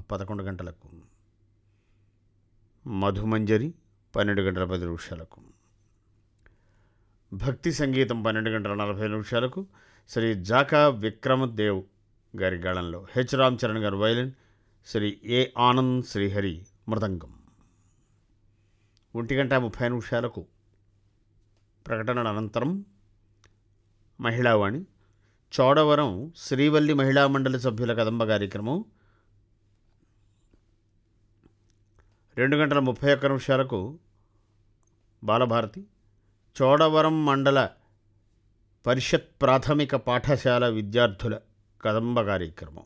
పదకొండు గంటలకు మధుమంజరి పన్నెండు గంటల పది నిమిషాలకు భక్తి సంగీతం పన్నెండు గంటల నలభై నిమిషాలకు శ్రీ జాకా విక్రమదేవ్ గారి గాళంలో హెచ్ రామ్ చరణ్ గారు వైలిన్ శ్రీ ఏ ఆనంద్ శ్రీహరి మృదంగం ఒంటి గంట ముప్పై నిమిషాలకు ప్రకటనల అనంతరం మహిళావాణి చోడవరం శ్రీవల్లి మహిళా మండలి సభ్యుల కదంబ కార్యక్రమం రెండు గంటల ముప్పై ఒక్క నిమిషాలకు బాలభారతి చోడవరం మండల పరిషత్ ప్రాథమిక పాఠశాల విద్యార్థుల కదంబ కార్యక్రమం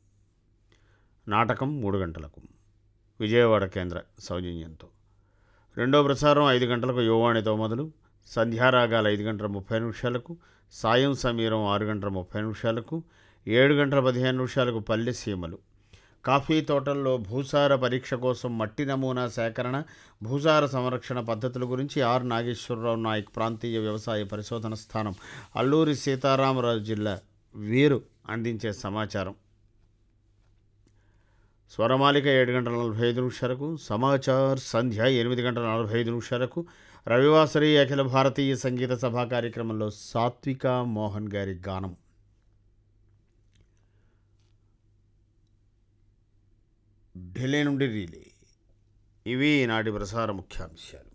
నాటకం మూడు గంటలకు విజయవాడ కేంద్ర సౌజన్యంతో రెండో ప్రసారం ఐదు గంటలకు యువవాణితో మొదలు సంధ్యారాగాలు ఐదు గంటల ముప్పై నిమిషాలకు సాయం సమీరం ఆరు గంటల ముప్పై నిమిషాలకు ఏడు గంటల పదిహేను నిమిషాలకు పల్లె సీమలు కాఫీ తోటల్లో భూసార పరీక్ష కోసం మట్టి నమూనా సేకరణ భూసార సంరక్షణ పద్ధతుల గురించి ఆర్ నాగేశ్వరరావు నాయక్ ప్రాంతీయ వ్యవసాయ పరిశోధన స్థానం అల్లూరి సీతారామరాజు జిల్లా వీరు అందించే సమాచారం స్వరమాలిక ఏడు గంటల నలభై ఐదు నిమిషాలకు సమాచార్ సంధ్య ఎనిమిది గంటల నలభై ఐదు నిమిషాలకు రవివాసరి అఖిల భారతీయ సంగీత సభా కార్యక్రమంలో సాత్విక మోహన్ గారి గానం ఢిల్లీ నుండి రీలే ఇవి నాటి ప్రసార ముఖ్యాంశాలు